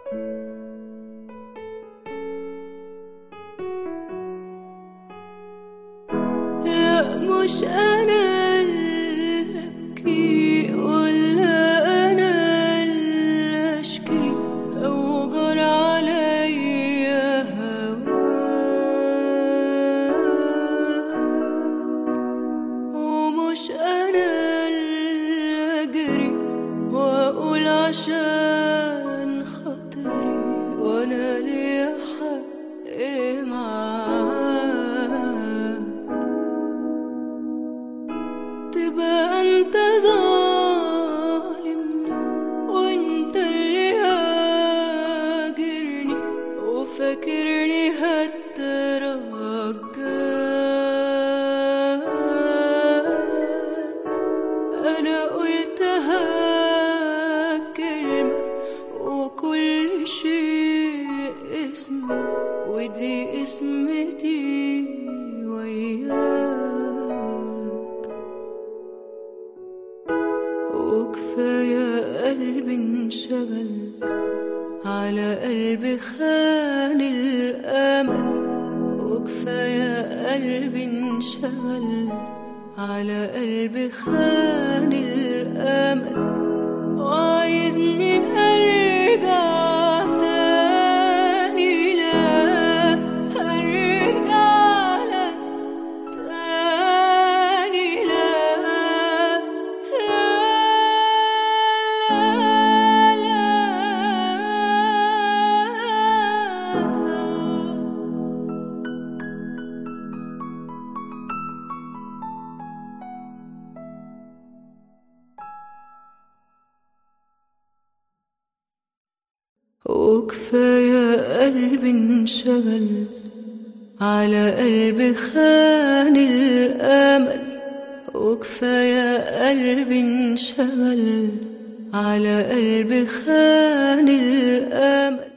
لا مش أنا اللي أبكي ولا أنا اللي أشكي لو جرى عليا هواك ومش أنا اللي أجري وأقول عشان خاطري وأنا ليا حق معاك تبقى انت ظالمني وانت اللي هاجرني وفاكرني هترجاك انا قلتها كلمة وكل شيء اسمه ودي اسمتي وياك وكفاية قلبي انشغل على قلبي خان الأمل وكفاية قلبي انشغل على قلبي خان الأمل وعايزني أرجع تاني لا أرجع لك تاني لا لا لا لا وكفاية قلبي انشغل على قلبي خان الأمل وكفاية قلبي انشغل على قلبي خان الأمل